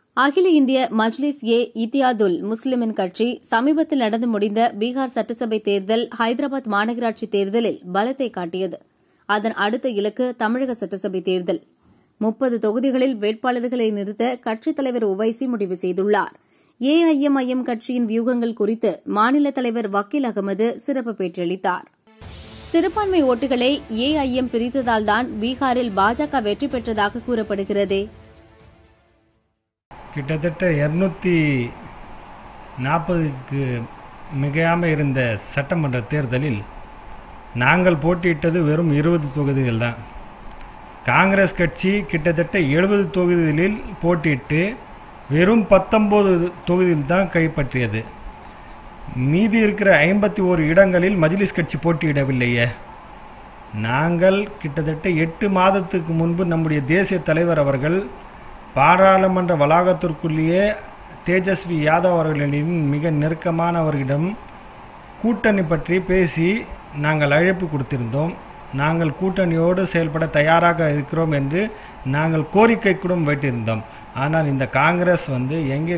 அகில இந்திய மஜ்லிஸ் ஏ இத்தியாதுல் முஸ்லிமின் கட்சி சமீபத்தில் நடந்து முடிந்த பீகார் சட்டசபை தேர்தல் ஹைதராபாத் மாநகராட்சி தேர்தலில் பலத்தை காட்டியது அதன் அடுத்த இலக்கு தமிழக சட்டசபை தேர்தல் முப்பது தொகுதிகளில் வேட்பாளர்களை நிறுத்த கட்சித் தலைவர் உவைசி முடிவு செய்துள்ளார் ஏஐஎம்ஐஎம் கட்சியின் வியூகங்கள் குறித்து மாநில தலைவர் வக்கீல் அகமது சிறப்பு பேட்டியளித்தார் சிறுபான்மை ஓட்டுகளை ஏஐஎம் பிரித்ததால்தான் பீகாரில் பாஜக வெற்றி பெற்றதாக கூறப்படுகிறதே கிட்டத்தட்ட இரநூத்தி நாற்பதுக்கு மிகையாமல் இருந்த சட்டமன்ற தேர்தலில் நாங்கள் போட்டியிட்டது வெறும் இருபது தொகுதிகள் தான் காங்கிரஸ் கட்சி கிட்டத்தட்ட எழுபது தொகுதிகளில் போட்டியிட்டு வெறும் பத்தொம்போது தொகுதியில் தான் கைப்பற்றியது மீதி இருக்கிற ஐம்பத்தி ஓரு இடங்களில் மஜ்லிஸ் கட்சி போட்டியிடவில்லையே நாங்கள் கிட்டத்தட்ட எட்டு மாதத்துக்கு முன்பு நம்முடைய தேசிய தலைவர் அவர்கள் பாராளுமன்ற வளாகத்திற்குள்ளேயே தேஜஸ்வி யாதவ் அவர்களின் மிக நெருக்கமானவர்களிடம் கூட்டணி பற்றி பேசி நாங்கள் அழைப்பு கொடுத்திருந்தோம் நாங்கள் கூட்டணியோடு செயல்பட தயாராக இருக்கிறோம் என்று நாங்கள் கோரிக்கை கூட வைத்திருந்தோம் ஆனால் இந்த காங்கிரஸ் வந்து எங்கே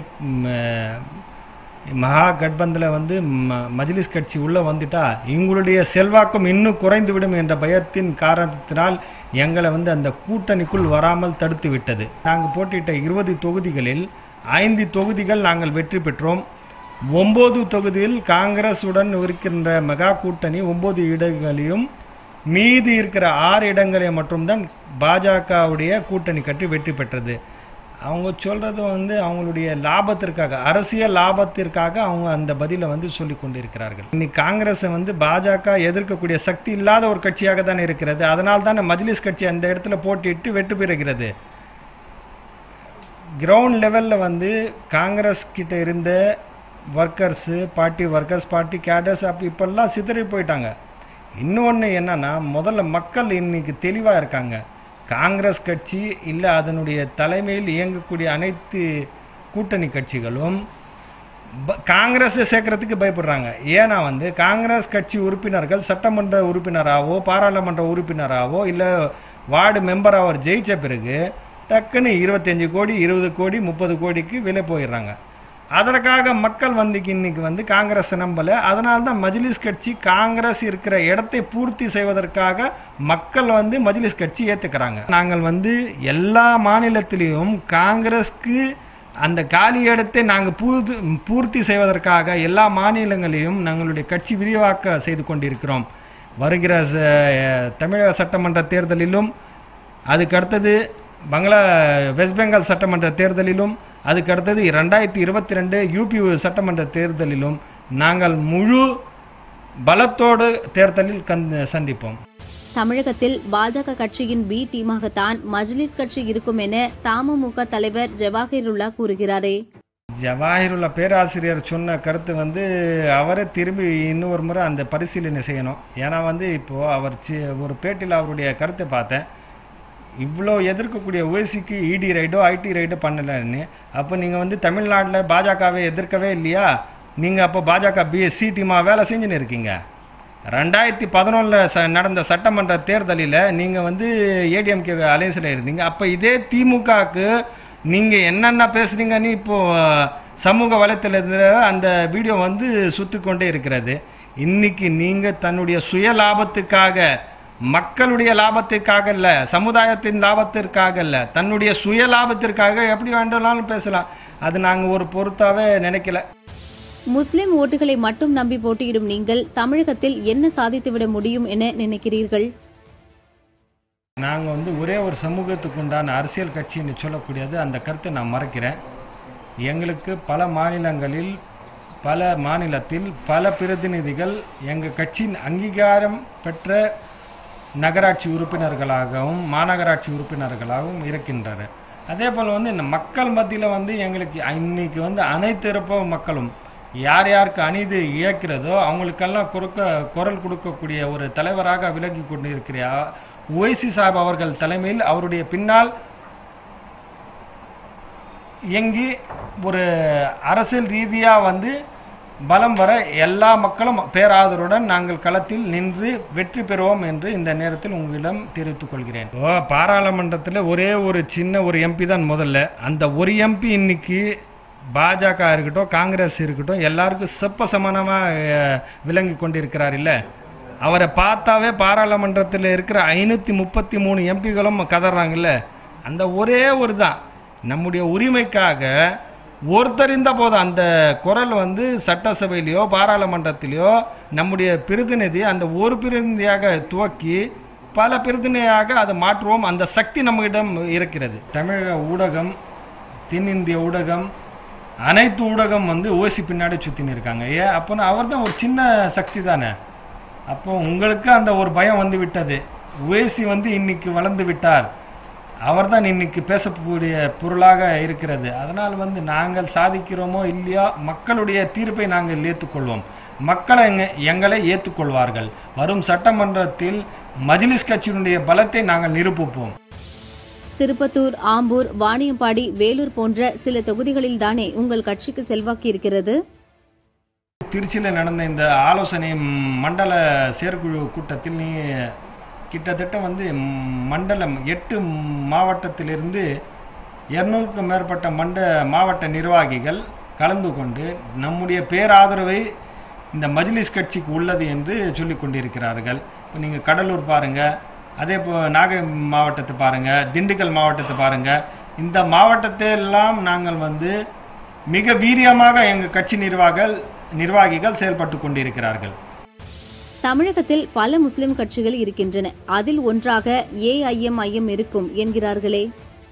மகா கட்பந்தில் வந்து ம மஜ்லிஸ் கட்சி உள்ளே வந்துட்டா எங்களுடைய செல்வாக்கம் இன்னும் குறைந்துவிடும் என்ற பயத்தின் காரணத்தினால் எங்களை வந்து அந்த கூட்டணிக்குள் வராமல் தடுத்து விட்டது நாங்கள் போட்டியிட்ட இருபது தொகுதிகளில் ஐந்து தொகுதிகள் நாங்கள் வெற்றி பெற்றோம் ஒம்பது தொகுதியில் காங்கிரஸுடன் இருக்கின்ற மெகா கூட்டணி ஒம்பது இடங்களையும் மீதி இருக்கிற ஆறு இடங்களை மட்டும்தான் பாஜகவுடைய கூட்டணி கட்டி வெற்றி பெற்றது அவங்க சொல்கிறது வந்து அவங்களுடைய லாபத்திற்காக அரசியல் லாபத்திற்காக அவங்க அந்த பதிலை வந்து சொல்லி கொண்டிருக்கிறார்கள் இன்னைக்கு காங்கிரஸை வந்து பாஜக எதிர்க்கக்கூடிய சக்தி இல்லாத ஒரு கட்சியாக தானே இருக்கிறது அதனால் தானே மஜ்லிஸ் கட்சி அந்த இடத்துல போட்டியிட்டு வெற்றி பெறுகிறது கிரவுண்ட் லெவலில் வந்து காங்கிரஸ் கிட்ட இருந்த workers party workers party cadres அப்போ இப்போல்லாம் சிதறி போயிட்டாங்க இன்னொன்று என்னன்னா முதல்ல மக்கள் இன்னைக்கு தெளிவாக இருக்காங்க காங்கிரஸ் கட்சி இல்லை அதனுடைய தலைமையில் இயங்கக்கூடிய அனைத்து கூட்டணி கட்சிகளும் காங்கிரஸை சேர்க்கறதுக்கு பயப்படுறாங்க ஏன்னா வந்து காங்கிரஸ் கட்சி உறுப்பினர்கள் சட்டமன்ற உறுப்பினராகவோ பாராளுமன்ற உறுப்பினராகவோ இல்லை வார்டு மெம்பர் அவர் ஜெயித்த பிறகு டக்குன்னு இருபத்தஞ்சி கோடி இருபது கோடி முப்பது கோடிக்கு விலை போயிடுறாங்க அதற்காக மக்கள் வந்து இன்னைக்கு வந்து காங்கிரஸ் நம்பலை அதனால தான் மஜ்லிஸ் கட்சி காங்கிரஸ் இருக்கிற இடத்தை பூர்த்தி செய்வதற்காக மக்கள் வந்து மஜ்லிஸ் கட்சி ஏற்றுக்கிறாங்க நாங்கள் வந்து எல்லா மாநிலத்திலையும் காங்கிரஸ்க்கு அந்த காலி இடத்தை நாங்கள் பூர்த்தி பூர்த்தி செய்வதற்காக எல்லா மாநிலங்களையும் நாங்களுடைய கட்சி விரிவாக்க செய்து கொண்டிருக்கிறோம் வருகிற தமிழக சட்டமன்ற தேர்தலிலும் அதுக்கு அடுத்தது பங்களா வெஸ்ட் பெங்கால் சட்டமன்ற தேர்தலிலும் அதுக்கு அடுத்தது ரெண்டாயிரத்தி இருபத்தி ரெண்டு யூபி சட்டமன்ற தேர்தலிலும் நாங்கள் முழு பலத்தோடு தேர்தலில் கந் சந்திப்போம் தமிழகத்தில் பாஜக கட்சியின் பி டீமாகத்தான் மஜ்லிஸ் கட்சி இருக்கும் என தமுக தலைவர் ஜவாஹிருல்லா கூறுகிறாரே ஜவாஹிருல்லா பேராசிரியர் சொன்ன கருத்து வந்து அவரே திரும்பி இன்னொரு முறை அந்த பரிசீலனை செய்யணும் ஏன்னா வந்து இப்போது அவர் ஒரு பேட்டியில் அவருடைய கருத்தை பார்த்தேன் இவ்வளோ எதிர்க்கக்கூடிய ஓசிக்கு இடி ரைடோ ஐடி ரைடோ பண்ணலன்னு அப்போ நீங்கள் வந்து தமிழ்நாட்டில் பாஜகவை எதிர்க்கவே இல்லையா நீங்கள் அப்போ பாஜக பிஎஸ்சி டீமாக வேலை செஞ்சுன்னு இருக்கீங்க ரெண்டாயிரத்தி பதினொன்றில் ச நடந்த சட்டமன்ற தேர்தலில் நீங்கள் வந்து ஏடிஎம்கே அலையன்ஸில் இருந்தீங்க அப்போ இதே திமுகவுக்கு நீங்கள் என்னென்ன பேசுகிறீங்கன்னு இப்போது சமூக வலைத்தளத்தில் அந்த வீடியோ வந்து சுற்றி கொண்டே இருக்கிறது இன்றைக்கி நீங்கள் தன்னுடைய சுய லாபத்துக்காக மக்களுடைய லாபத்திற்காக இல்லை சமுதாயத்தின் லாபத்திற்காக இல்லை தன்னுடைய சுய லாபத்திற்காக எப்படி வேண்டாலும் பேசலாம் அது நாங்கள் ஒரு பொருத்தாவே நினைக்கல முஸ்லிம் ஓட்டுகளை மட்டும் நம்பி போட்டியிடும் நீங்கள் தமிழகத்தில் என்ன சாதித்துவிட முடியும் என நினைக்கிறீர்கள் நாங்கள் வந்து ஒரே ஒரு சமூகத்துக்கு உண்டான அரசியல் கட்சின்னு சொல்லக்கூடியது அந்த கருத்தை நான் மறைக்கிறேன் எங்களுக்கு பல மாநிலங்களில் பல மாநிலத்தில் பல பிரதிநிதிகள் எங்கள் கட்சியின் அங்கீகாரம் பெற்ற நகராட்சி உறுப்பினர்களாகவும் மாநகராட்சி உறுப்பினர்களாகவும் இருக்கின்றனர் அதே போல் வந்து இந்த மக்கள் மத்தியில் வந்து எங்களுக்கு இன்னைக்கு வந்து அனைத்து தரப்பு மக்களும் யார் யாருக்கு அநீதி இழக்கிறதோ அவங்களுக்கெல்லாம் குறுக்க குரல் கொடுக்கக்கூடிய ஒரு தலைவராக விலகி கொண்டு இருக்கிற ஓய்சி சாப் அவர்கள் தலைமையில் அவருடைய பின்னால் இயங்கி ஒரு அரசியல் ரீதியாக வந்து பலம் வர எல்லா மக்களும் பேராதருடன் நாங்கள் களத்தில் நின்று வெற்றி பெறுவோம் என்று இந்த நேரத்தில் உங்களிடம் தெரிவித்துக் கொள்கிறேன் ஓ பாராளுமன்றத்தில் ஒரே ஒரு சின்ன ஒரு எம்பி தான் முதல்ல அந்த ஒரு எம்பி இன்னைக்கு பாஜக இருக்கட்டும் காங்கிரஸ் இருக்கட்டும் எல்லாருக்கும் செப்ப சமானமாக விளங்கி கொண்டிருக்கிறார் இல்லை அவரை பார்த்தாவே பாராளுமன்றத்தில் இருக்கிற ஐநூற்றி முப்பத்தி மூணு எம்பிகளும் கதறாங்கல்ல அந்த ஒரே ஒரு தான் நம்முடைய உரிமைக்காக ஒருத்தர் இருந்த போதும் அந்த குரல் வந்து சட்டசபையிலையோ பாராளுமன்றத்திலையோ நம்முடைய பிரதிநிதி அந்த ஒரு பிரதிநிதியாக துவக்கி பல பிரதிநிதியாக அதை மாற்றுவோம் அந்த சக்தி நம்மிடம் இருக்கிறது தமிழக ஊடகம் தென்னிந்திய ஊடகம் அனைத்து ஊடகம் வந்து ஓசி பின்னாடி சுற்றின்னு இருக்காங்க ஏன் அப்போனா அவர் தான் ஒரு சின்ன சக்தி தானே அப்போ உங்களுக்கு அந்த ஒரு பயம் வந்து விட்டது ஓசி வந்து இன்னைக்கு வளர்ந்து விட்டார் அவர்தான் இன்னைக்கு பேசக்கூடிய பொருளாக இருக்கிறது அதனால் வந்து நாங்கள் சாதிக்கிறோமோ இல்லையோ மக்களுடைய தீர்ப்பை நாங்கள் ஏற்றுக்கொள்வோம் மக்களை எங்க எங்களை ஏற்றுக்கொள்வார்கள் வரும் சட்டமன்றத்தில் மஜ்லிஸ் கட்சியினுடைய பலத்தை நாங்கள் நிரூபிப்போம் திருப்பத்தூர் ஆம்பூர் வாணியம்பாடி வேலூர் போன்ற சில தொகுதிகளில் தானே உங்கள் கட்சிக்கு செல்வாக்கு இருக்கிறது திருச்சியில் நடந்த இந்த ஆலோசனை மண்டல செயற்குழு கூட்டத்தில் நீ கிட்டத்தட்ட வந்து மண்டலம் எட்டு மாவட்டத்திலிருந்து இரநூறுக்கும் மேற்பட்ட மண்ட மாவட்ட நிர்வாகிகள் கலந்து கொண்டு நம்முடைய பேராதரவை இந்த மஜ்லிஸ் கட்சிக்கு உள்ளது என்று சொல்லி கொண்டிருக்கிறார்கள் இப்போ நீங்கள் கடலூர் பாருங்கள் அதே போ நாகை மாவட்டத்தை பாருங்கள் திண்டுக்கல் மாவட்டத்தை பாருங்கள் இந்த மாவட்டத்தை எல்லாம் நாங்கள் வந்து மிக வீரியமாக எங்கள் கட்சி நிர்வாகிகள் நிர்வாகிகள் செயல்பட்டு கொண்டிருக்கிறார்கள் தமிழகத்தில் பல முஸ்லிம் கட்சிகள் இருக்கின்றன அதில் ஒன்றாக ஏஐஎம்ஐஎம் இருக்கும் என்கிறார்களே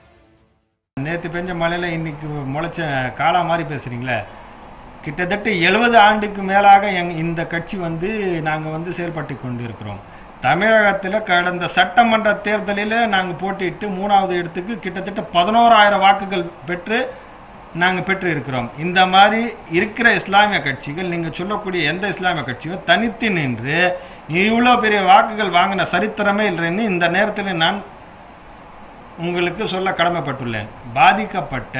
நேற்று பெஞ்ச மழையில் இன்னைக்கு முளைச்ச காளா மாதிரி பேசுகிறீங்களே கிட்டத்தட்ட எழுபது ஆண்டுக்கு மேலாக எங் இந்த கட்சி வந்து நாங்கள் வந்து செயல்பட்டு கொண்டு இருக்கிறோம் தமிழகத்தில் கடந்த சட்டமன்ற தேர்தலில் நாங்கள் போட்டியிட்டு மூணாவது இடத்துக்கு கிட்டத்தட்ட பதினோராயிரம் வாக்குகள் பெற்று நாங்கள் பெற்று இருக்கிறோம் இந்த மாதிரி இருக்கிற இஸ்லாமிய கட்சிகள் நீங்கள் சொல்லக்கூடிய எந்த இஸ்லாமிய கட்சியும் தனித்து நின்று இவ்வளோ பெரிய வாக்குகள் வாங்கின சரித்திரமே இல்லைன்னு இந்த நேரத்தில் நான் உங்களுக்கு சொல்ல கடமைப்பட்டுள்ளேன் பாதிக்கப்பட்ட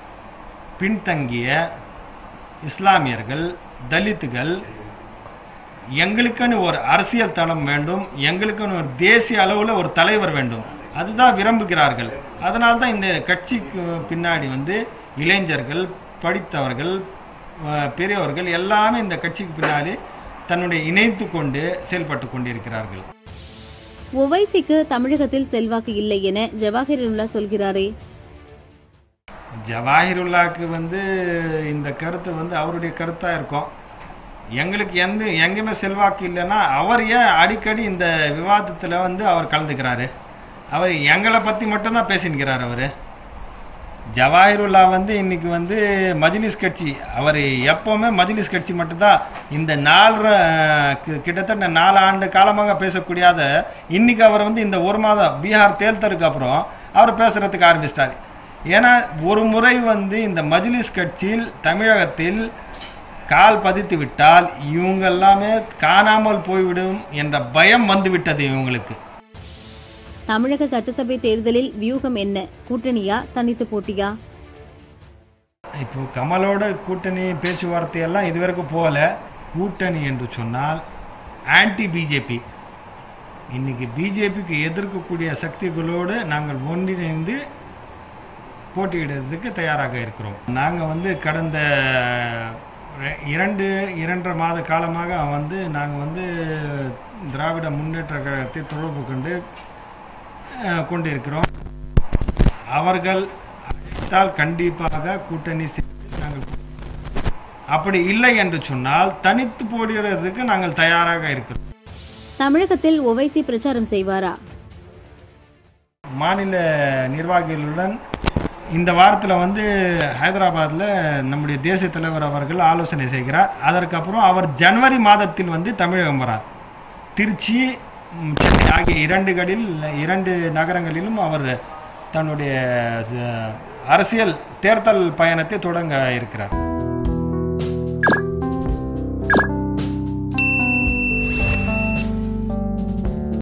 பின்தங்கிய இஸ்லாமியர்கள் தலித்துகள் எங்களுக்குன்னு ஒரு அரசியல் தளம் வேண்டும் எங்களுக்குன்னு ஒரு தேசிய அளவில் ஒரு தலைவர் வேண்டும் அதுதான் விரும்புகிறார்கள் அதனால தான் இந்த கட்சிக்கு பின்னாடி வந்து இளைஞர்கள் படித்தவர்கள் அஹ், பெரியவர்கள் எல்லாமே இந்த கட்சிக்கு பின்னாடி தன்னுடைய இணைத்து கொண்டு செயல்பட்டு கொண்டிருக்கிறார்கள் ஒவைசிக்கு தமிழகத்தில் செல்வாக்கு இல்லை என ஜவாஹிருல்லா சொல்கிறாரே ஜவாஹிருல்லாக்கு வந்து இந்த கருத்து வந்து அவருடைய கருத்தாக இருக்கும் எங்களுக்கு எந்த எங்கேயுமே செல்வாக்கு இல்லைன்னா அவர் ஏன் அடிக்கடி இந்த விவாதத்தில் வந்து அவர் கலந்துக்கிறாரு அவர் எங்களை பற்றி மட்டும்தான் பேசினுக்கிறார் அவர் ஜவாஹிருல்லா வந்து இன்னைக்கு வந்து மஜ்லிஸ் கட்சி அவர் எப்போவுமே மஜ்லிஸ் கட்சி மட்டும்தான் இந்த நாலு கிட்டத்தட்ட நாலு ஆண்டு காலமாக பேசக்கூடியாத இன்னைக்கு அவர் வந்து இந்த ஒரு மாதம் பீகார் தேர்தலுக்கு அப்புறம் அவர் பேசுறதுக்கு ஆரம்பிச்சிட்டார் ஏன்னா ஒரு முறை வந்து இந்த மஜ்லிஸ் கட்சியில் தமிழகத்தில் கால் பதித்து விட்டால் இவங்க எல்லாமே காணாமல் போய்விடும் என்ற பயம் வந்து விட்டது இவங்களுக்கு தமிழக சட்டசபை தேர்தலில் வியூகம் என்ன கூட்டணியா தனித்து போட்டியா இப்போ கமலோட கூட்டணி பேச்சுவார்த்தை எல்லாம் இதுவரைக்கும் போகல கூட்டணி என்று சொன்னால் ஆன்டி பிஜேபி இன்னைக்கு பிஜேபிக்கு எதிர்க்கக்கூடிய சக்திகளோடு நாங்கள் ஒன்றிணைந்து போட்டியிடுறதுக்கு தயாராக இருக்கிறோம் நாங்கள் வந்து கடந்த ரெ- இரண்டு இரண்டரை மாத காலமாக வந்து நாங்கள் வந்து திராவிட முன்னேற்ற கழகத்தை தொடர்பு கொண்டு அஹ், கொண்டிருக்கிறோம் அவர்கள் அழைத்தால் கண்டிப்பாக கூட்டணி சேர்த்து நாங்கள் அப்படி இல்லை என்று சொன்னால் தனித்து போடுகிறதுக்கு நாங்கள் தயாராக இருக்கிறோம் தமிழகத்தில் ஒவைசி பிரச்சாரம் செய்வாரா மாநில நிர்வாகிகளுடன் இந்த வாரத்தில் வந்து ஹைதராபாத்தில் நம்முடைய தேசிய தலைவர் அவர்கள் ஆலோசனை செய்கிறார் அதற்கப்புறம் அவர் ஜனவரி மாதத்தில் வந்து தமிழகம் வரார் திருச்சி ம், சென்னை ஆகிய இரண்டுகளில் இரண்டு நகரங்களிலும் அவர் தன்னுடைய ச- அரசியல் தேர்தல் பயணத்தை தொடங்க இருக்கிறார்